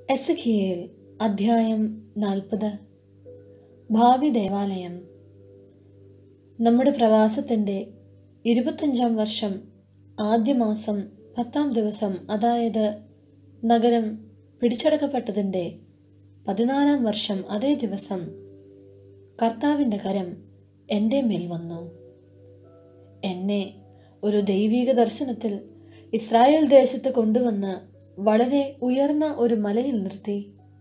എസഖിയേൽ അധ്യായം നാൽപ്പത് ഭാവി ദേവാലയം നമ്മുടെ പ്രവാസത്തിൻ്റെ ഇരുപത്തഞ്ചാം വർഷം ആദ്യ മാസം പത്താം ദിവസം അതായത് നഗരം പിടിച്ചടക്കപ്പെട്ടതിൻ്റെ പതിനാലാം വർഷം അതേ ദിവസം കർത്താവിൻ്റെ കരം എൻ്റെ മേൽ വന്നു എന്നെ ഒരു ദൈവിക ദർശനത്തിൽ ഇസ്രായേൽ ദേശത്ത് കൊണ്ടുവന്ന് വളരെ ഉയർന്ന ഒരു മലയിൽ നിർത്തി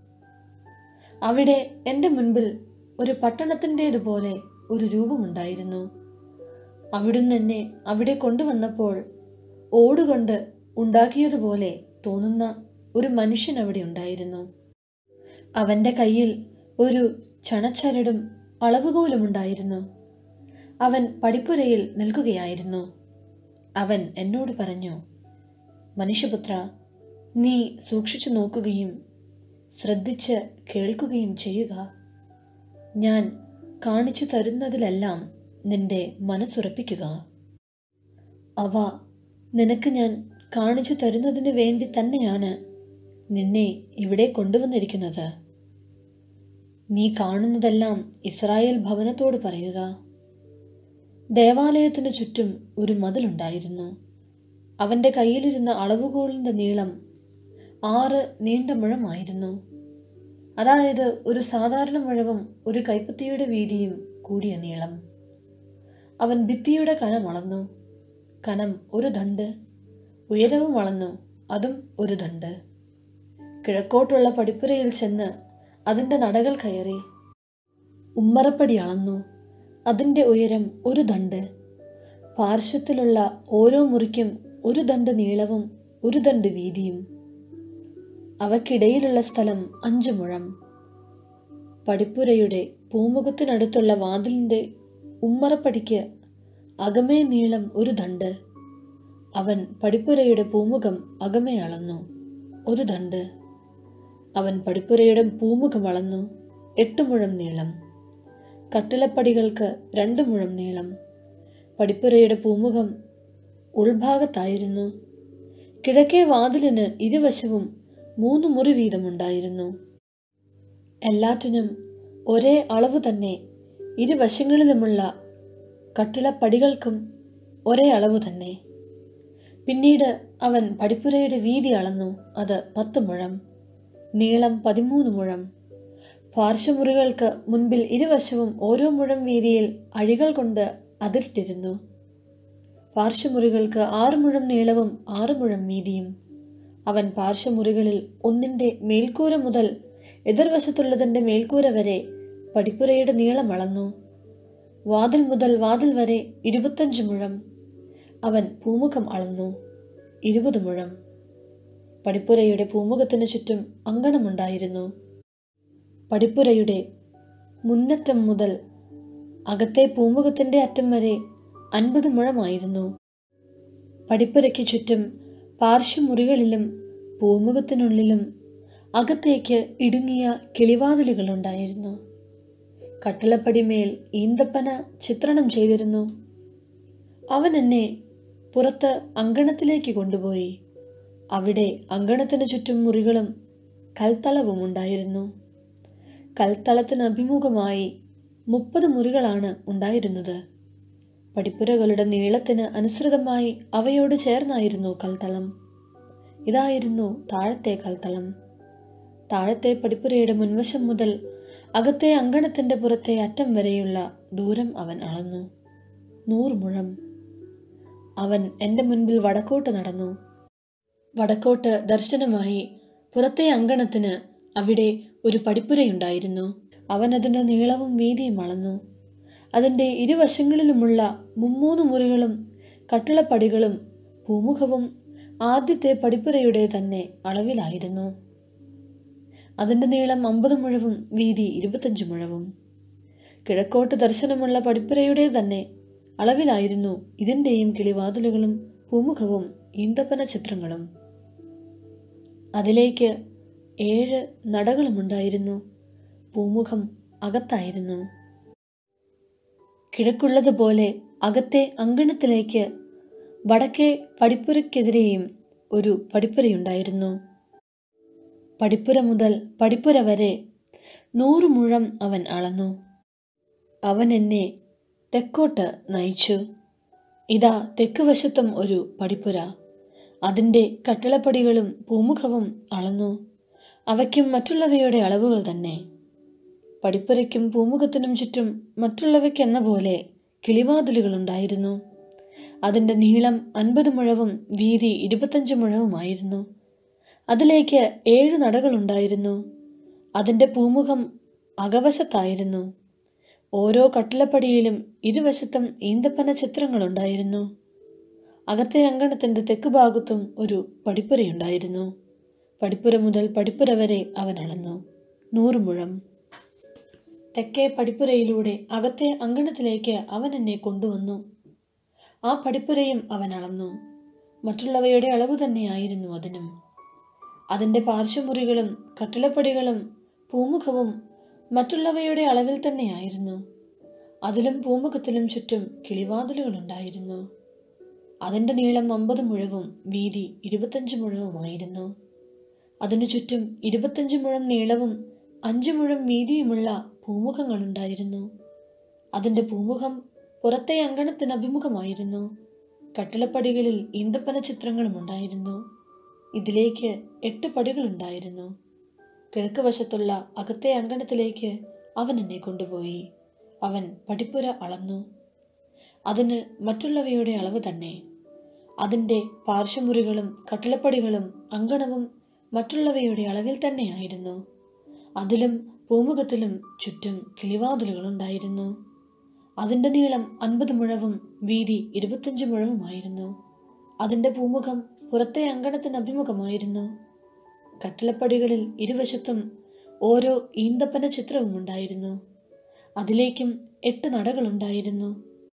അവിടെ എൻ്റെ മുൻപിൽ ഒരു പട്ടണത്തിൻ്റേതുപോലെ ഒരു രൂപമുണ്ടായിരുന്നു അവിടുന്ന് എന്നെ അവിടെ കൊണ്ടുവന്നപ്പോൾ ഓടുകൊണ്ട് ഉണ്ടാക്കിയതുപോലെ തോന്നുന്ന ഒരു മനുഷ്യൻ അവിടെ ഉണ്ടായിരുന്നു അവൻ്റെ കയ്യിൽ ഒരു ചണച്ചരടും അളവുകോലും ഉണ്ടായിരുന്നു അവൻ പടിപ്പുരയിൽ നിൽക്കുകയായിരുന്നു അവൻ എന്നോട് പറഞ്ഞു മനുഷ്യപുത്ര നീ സൂക്ഷിച്ചു നോക്കുകയും ശ്രദ്ധിച്ച് കേൾക്കുകയും ചെയ്യുക ഞാൻ കാണിച്ചു തരുന്നതിലെല്ലാം നിന്റെ മനസ്സുറപ്പിക്കുക അവ നിനക്ക് ഞാൻ കാണിച്ചു തരുന്നതിന് വേണ്ടി തന്നെയാണ് നിന്നെ ഇവിടെ കൊണ്ടുവന്നിരിക്കുന്നത് നീ കാണുന്നതെല്ലാം ഇസ്രായേൽ ഭവനത്തോട് പറയുക ദേവാലയത്തിന് ചുറ്റും ഒരു മതിലുണ്ടായിരുന്നു അവൻ്റെ കയ്യിലിരുന്ന അളവുകോളിൻ്റെ നീളം ആറ് നീണ്ട മുഴമായിരുന്നു അതായത് ഒരു സാധാരണ മുഴവും ഒരു കൈപ്പത്തിയുടെ വീതിയും കൂടിയ നീളം അവൻ ഭിത്തിയുടെ കനം അളന്നു കനം ഒരു ദണ്ട് ഉയരവും അളന്നു അതും ഒരു ദണ്ട് കിഴക്കോട്ടുള്ള പടിപ്പുരയിൽ ചെന്ന് അതിൻ്റെ നടകൾ കയറി ഉമ്മറപ്പടി അളന്നു അതിൻ്റെ ഉയരം ഒരു ദണ്ട് പാർശ്വത്തിലുള്ള ഓരോ മുറിക്കും ഒരു ദണ്ട് നീളവും ഒരു ദണ്ട് വീതിയും അവക്കിടയിലുള്ള സ്ഥലം അഞ്ചു മുഴം പടിപ്പുരയുടെ പൂമുഖത്തിനടുത്തുള്ള വാതിലിൻ്റെ ഉമ്മറപ്പടിക്ക് അകമേ നീളം ഒരു ദണ്ട് അവൻ പടിപ്പുരയുടെ പൂമുഖം അകമേ അളന്നു ഒരു ദണ്ട് അവൻ പടിപ്പുരയുടെ പൂമുഖം അളന്നു എട്ട് മുഴം നീളം കട്ടിളപ്പടികൾക്ക് രണ്ട് മുഴം നീളം പടിപ്പുരയുടെ പൂമുഖം ഉൾഭാഗത്തായിരുന്നു കിഴക്കേ വാതിലിന് ഇരുവശവും മൂന്ന് മുറി വീതമുണ്ടായിരുന്നു എല്ലാറ്റിനും ഒരേ അളവ് തന്നെ ഇരുവശങ്ങളിലുമുള്ള കട്ടിളപ്പടികൾക്കും ഒരേ അളവ് തന്നെ പിന്നീട് അവൻ പടിപ്പുരയുടെ വീതി അളന്നു അത് പത്ത് മുഴം നീളം പതിമൂന്ന് മുഴം പാർശ്വമുറികൾക്ക് മുൻപിൽ ഇരുവശവും ഓരോ മുഴം വീതിയിൽ അഴികൾ കൊണ്ട് അതിരിട്ടിരുന്നു പാർശ്വമുറികൾക്ക് ആറ് മുഴം നീളവും ആറ് മുഴം വീതിയും അവൻ പാർശ്വമുറികളിൽ ഒന്നിൻ്റെ മേൽക്കൂര മുതൽ എതിർവശത്തുള്ളതിൻ്റെ മേൽക്കൂര വരെ പടിപ്പുരയുടെ നീളം അളന്നു വാതിൽ മുതൽ വാതിൽ വരെ ഇരുപത്തഞ്ച് മുഴം അവൻ പൂമുഖം അളന്നു ഇരുപത് മുഴം പടിപ്പുരയുടെ പൂമുഖത്തിന് ചുറ്റും അങ്കണമുണ്ടായിരുന്നു പടിപ്പുരയുടെ മുന്നറ്റം മുതൽ അകത്തെ പൂമുഖത്തിൻ്റെ അറ്റം വരെ അൻപത് മുഴമായിരുന്നു പടിപ്പുരയ്ക്ക് ചുറ്റും പാർശ്വമുറികളിലും പൂമുഖത്തിനുള്ളിലും അകത്തേക്ക് ഇടുങ്ങിയ കിളിവാതിലുകളുണ്ടായിരുന്നു കട്ടിളപ്പടിമേൽ ഈന്തപ്പന ചിത്രണം ചെയ്തിരുന്നു അവൻ എന്നെ പുറത്ത് അങ്കണത്തിലേക്ക് കൊണ്ടുപോയി അവിടെ അങ്കണത്തിന് ചുറ്റും മുറികളും കൽത്തളവും ഉണ്ടായിരുന്നു കൽത്തളത്തിന് അഭിമുഖമായി മുപ്പത് മുറികളാണ് ഉണ്ടായിരുന്നത് പടിപ്പുരകളുടെ നീളത്തിന് അനുസൃതമായി അവയോട് ചേർന്നായിരുന്നു കൽത്തളം ഇതായിരുന്നു താഴത്തെ കൽത്തളം താഴത്തെ പടിപ്പുരയുടെ മുൻവശം മുതൽ അകത്തെ അങ്കണത്തിന്റെ പുറത്തെ അറ്റം വരെയുള്ള ദൂരം അവൻ അളന്നു നൂറ് മുഴം അവൻ എൻ്റെ മുൻപിൽ വടക്കോട്ട് നടന്നു വടക്കോട്ട് ദർശനമായി പുറത്തെ അങ്കണത്തിന് അവിടെ ഒരു പടിപ്പുരയുണ്ടായിരുന്നു അവൻ അതിൻ്റെ നീളവും വീതിയും അളന്നു അതിൻ്റെ ഇരുവശങ്ങളിലുമുള്ള മുമ്മൂന്ന് മുറികളും കട്ടിളപ്പടികളും പൂമുഖവും ആദ്യത്തെ പടിപ്പുരയുടെ തന്നെ അളവിലായിരുന്നു അതിൻ്റെ നീളം അമ്പത് മുഴവും വീതി ഇരുപത്തഞ്ച് മുഴവും കിഴക്കോട്ട് ദർശനമുള്ള പടിപ്പുരയുടെ തന്നെ അളവിലായിരുന്നു ഇതിൻ്റെയും കിളിവാതിലുകളും പൂമുഖവും ഈന്തപ്പന ചിത്രങ്ങളും അതിലേക്ക് ഏഴ് നടകളുമുണ്ടായിരുന്നു പൂമുഖം അകത്തായിരുന്നു കിഴക്കുള്ളതുപോലെ അകത്തെ അങ്കണത്തിലേക്ക് വടക്കേ പടിപ്പുരയ്ക്കെതിരെയും ഒരു പടിപ്പുരയുണ്ടായിരുന്നു പടിപ്പുര മുതൽ പടിപ്പുര വരെ നൂറ് മുഴം അവൻ അളന്നു അവൻ എന്നെ തെക്കോട്ട് നയിച്ചു ഇതാ തെക്ക് വശത്തും ഒരു പടിപ്പുര അതിൻ്റെ കട്ടിളപ്പടികളും പൂമുഖവും അളന്നു അവയ്ക്കും മറ്റുള്ളവയുടെ അളവുകൾ തന്നെ പടിപ്പുരയ്ക്കും പൂമുഖത്തിനും ചുറ്റും മറ്റുള്ളവയ്ക്കെന്ന പോലെ കിളിവാതിലുകളുണ്ടായിരുന്നു അതിൻ്റെ നീളം അൻപത് മുഴവും വീതി ഇരുപത്തഞ്ച് മുഴവുമായിരുന്നു അതിലേക്ക് ഏഴ് നടകളുണ്ടായിരുന്നു അതിൻ്റെ പൂമുഖം അകവശത്തായിരുന്നു ഓരോ കട്ടിളപ്പടിയിലും ഇരുവശത്തും ഈന്തപ്പന ചിത്രങ്ങളുണ്ടായിരുന്നു അകത്തെ അങ്കണത്തിൻ്റെ തെക്ക് ഭാഗത്തും ഒരു പടിപ്പുരയുണ്ടായിരുന്നു പടിപ്പുര മുതൽ പടിപ്പുര വരെ അവൻ അളന്നു നൂറ് മുഴം തെക്കേ പടിപ്പുരയിലൂടെ അകത്തെ അങ്കണത്തിലേക്ക് അവൻ എന്നെ കൊണ്ടുവന്നു ആ പടിപ്പുരയും അവൻ അളന്നു മറ്റുള്ളവയുടെ അളവ് തന്നെയായിരുന്നു അതിനും അതിൻ്റെ പാർശ്വമുറികളും കട്ടിളപ്പടികളും പൂമുഖവും മറ്റുള്ളവയുടെ അളവിൽ തന്നെയായിരുന്നു അതിലും പൂമുഖത്തിലും ചുറ്റും കിളിവാതിലുകളുണ്ടായിരുന്നു അതിൻ്റെ നീളം അമ്പത് മുഴവും വീതി ഇരുപത്തഞ്ച് മുഴവുമായിരുന്നു അതിനു ചുറ്റും ഇരുപത്തഞ്ച് മുഴം നീളവും അഞ്ച് മുഴം വീതിയുമുള്ള പൂമുഖങ്ങളുണ്ടായിരുന്നു അതിൻ്റെ പൂമുഖം പുറത്തെ അങ്കണത്തിന് അഭിമുഖമായിരുന്നു കട്ടിളപ്പടികളിൽ ഈന്തപ്പന ചിത്രങ്ങളും ഉണ്ടായിരുന്നു ഇതിലേക്ക് എട്ട് പടികളുണ്ടായിരുന്നു കിഴക്ക് വശത്തുള്ള അകത്തെ അങ്കണത്തിലേക്ക് അവൻ എന്നെ കൊണ്ടുപോയി അവൻ പടിപ്പുര അളന്നു അതിന് മറ്റുള്ളവയുടെ അളവ് തന്നെ അതിൻ്റെ പാർശ്വമുറികളും കട്ടിളപ്പടികളും അങ്കണവും മറ്റുള്ളവയുടെ അളവിൽ തന്നെയായിരുന്നു അതിലും പൂമുഖത്തിലും ചുറ്റും കിളിവാതിലുകളുണ്ടായിരുന്നു അതിൻ്റെ നീളം അൻപത് മുഴവും വീതി ഇരുപത്തഞ്ച് മുഴവുമായിരുന്നു അതിൻ്റെ പൂമുഖം പുറത്തെ അങ്കണത്തിന് അഭിമുഖമായിരുന്നു കട്ടിളപ്പടികളിൽ ഇരുവശത്തും ഓരോ ഈന്തപ്പന ചിത്രവും ഉണ്ടായിരുന്നു അതിലേക്കും എട്ട് നടകളുണ്ടായിരുന്നു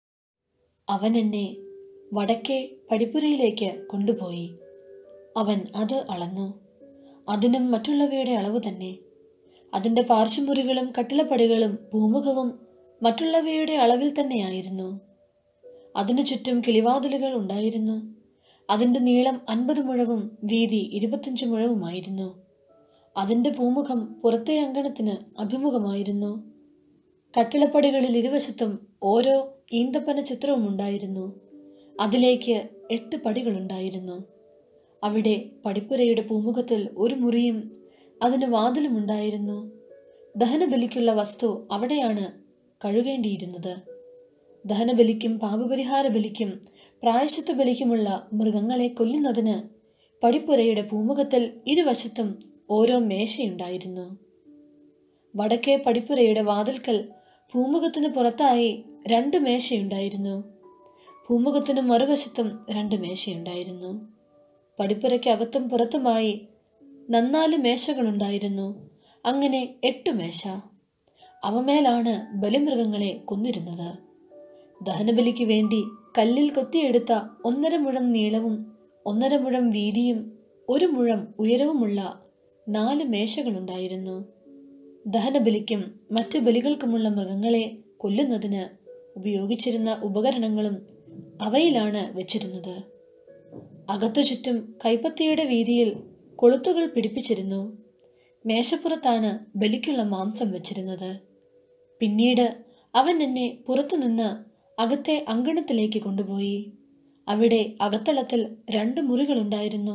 അവൻ എന്നെ വടക്കേ പടിപ്പുരയിലേക്ക് കൊണ്ടുപോയി അവൻ അത് അളന്നു അതിനും മറ്റുള്ളവയുടെ അളവ് തന്നെ അതിൻ്റെ പാർശ്വമുറികളും കട്ടിളപ്പടികളും പൂമുഖവും മറ്റുള്ളവയുടെ അളവിൽ തന്നെയായിരുന്നു അതിനു ചുറ്റും കിളിവാതിലുകൾ ഉണ്ടായിരുന്നു അതിൻ്റെ നീളം അൻപത് മുഴവും വീതി ഇരുപത്തഞ്ച് മുഴവുമായിരുന്നു അതിൻ്റെ പൂമുഖം പുറത്തെ അങ്കണത്തിന് അഭിമുഖമായിരുന്നു കട്ടിളപ്പടികളിൽ ഇരുവശത്തും ഓരോ ഈന്തപ്പന ചിത്രവും ഉണ്ടായിരുന്നു അതിലേക്ക് എട്ട് പടികളുണ്ടായിരുന്നു അവിടെ പടിപ്പുരയുടെ പൂമുഖത്തിൽ ഒരു മുറിയും അതിന് വാതിലും ഉണ്ടായിരുന്നു ദഹനബലിക്കുള്ള വസ്തു അവിടെയാണ് കഴുകേണ്ടിയിരുന്നത് ദഹനബലിക്കും പാപപരിഹാര ബലിക്കും പ്രായശത്വ ബലിക്കുമുള്ള മൃഗങ്ങളെ കൊല്ലുന്നതിന് പടിപ്പുരയുടെ പൂമുഖത്തിൽ ഇരുവശത്തും ഓരോ മേശയുണ്ടായിരുന്നു വടക്കേ പടിപ്പുരയുടെ വാതിൽക്കൽ പൂമുഖത്തിന് പുറത്തായി രണ്ട് മേശയുണ്ടായിരുന്നു പൂമുഖത്തിന് മറുവശത്തും രണ്ട് മേശയുണ്ടായിരുന്നു പടിപ്പുരയ്ക്ക് അകത്തും പുറത്തുമായി നന്നാല് മേശകളുണ്ടായിരുന്നു അങ്ങനെ എട്ടു മേശ അവമേലാണ് ബലിമൃഗങ്ങളെ കൊന്നിരുന്നത് ദഹനബലിക്ക് വേണ്ടി കല്ലിൽ കൊത്തിയെടുത്ത ഒന്നര മുഴം നീളവും ഒന്നര മുഴം വീതിയും ഒരു മുഴം ഉയരവുമുള്ള നാല് മേശകളുണ്ടായിരുന്നു ദഹനബലിക്കും മറ്റു ബലികൾക്കുമുള്ള മൃഗങ്ങളെ കൊല്ലുന്നതിന് ഉപയോഗിച്ചിരുന്ന ഉപകരണങ്ങളും അവയിലാണ് വെച്ചിരുന്നത് അകത്തു ചുറ്റും കൈപ്പത്തിയുടെ വീതിയിൽ കൊളുത്തുകൾ പിടിപ്പിച്ചിരുന്നു മേശപ്പുറത്താണ് ബലിക്കുള്ള മാംസം വെച്ചിരുന്നത് പിന്നീട് അവൻ എന്നെ പുറത്തുനിന്ന് അകത്തെ അങ്കണത്തിലേക്ക് കൊണ്ടുപോയി അവിടെ അകത്തളത്തിൽ രണ്ട് മുറികളുണ്ടായിരുന്നു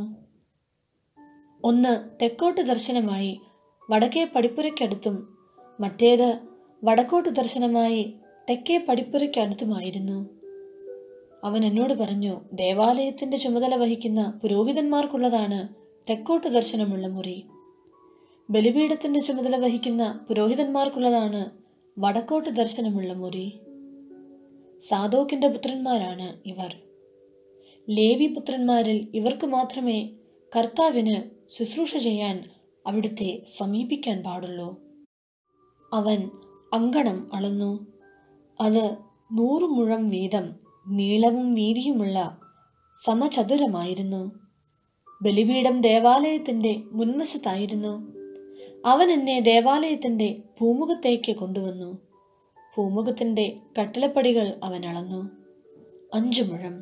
ഒന്ന് തെക്കോട്ട് ദർശനമായി വടക്കേ പടിപ്പുരയ്ക്കടുത്തും മറ്റേത് വടക്കോട്ട് ദർശനമായി തെക്കേ പടിപ്പുരയ്ക്കടുത്തുമായിരുന്നു അവൻ എന്നോട് പറഞ്ഞു ദേവാലയത്തിന്റെ ചുമതല വഹിക്കുന്ന പുരോഹിതന്മാർക്കുള്ളതാണ് തെക്കോട്ട് ദർശനമുള്ള മുറി ബലിപീഠത്തിന്റെ ചുമതല വഹിക്കുന്ന പുരോഹിതന്മാർക്കുള്ളതാണ് വടക്കോട്ട് ദർശനമുള്ള മുറി സാദോക്കിന്റെ പുത്രന്മാരാണ് ഇവർ ലേവി പുത്രന്മാരിൽ ഇവർക്ക് മാത്രമേ കർത്താവിന് ശുശ്രൂഷ ചെയ്യാൻ അവിടുത്തെ സമീപിക്കാൻ പാടുള്ളൂ അവൻ അങ്കണം അളന്നു അത് നൂറ് മുഴം വീതം നീളവും വീതിയുമുള്ള സമചതുരമായിരുന്നു ബലിപീഠം ദേവാലയത്തിന്റെ മുൻവശത്തായിരുന്നു അവൻ എന്നെ ദേവാലയത്തിന്റെ പൂമുഖത്തേക്ക് കൊണ്ടുവന്നു പൂമുഖത്തിന്റെ കട്ടിളപ്പടികൾ അവൻ അളന്നു അഞ്ചു മുഴം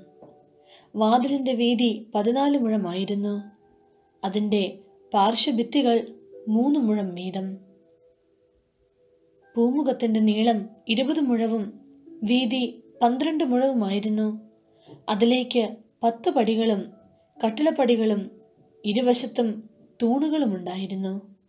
വാതിലിന്റെ വീതി പതിനാല് മുഴമായിരുന്നു അതിൻ്റെ പാർശ്വഭിത്തികൾ മൂന്ന് മുഴം വീതം പൂമുഖത്തിന്റെ നീളം ഇരുപത് മുഴവും വീതി പന്ത്രണ്ട് മുഴവുമായിരുന്നു അതിലേക്ക് പത്ത് പടികളും കട്ടിളപ്പടികളും ഇരുവശത്തും തൂണുകളുമുണ്ടായിരുന്നു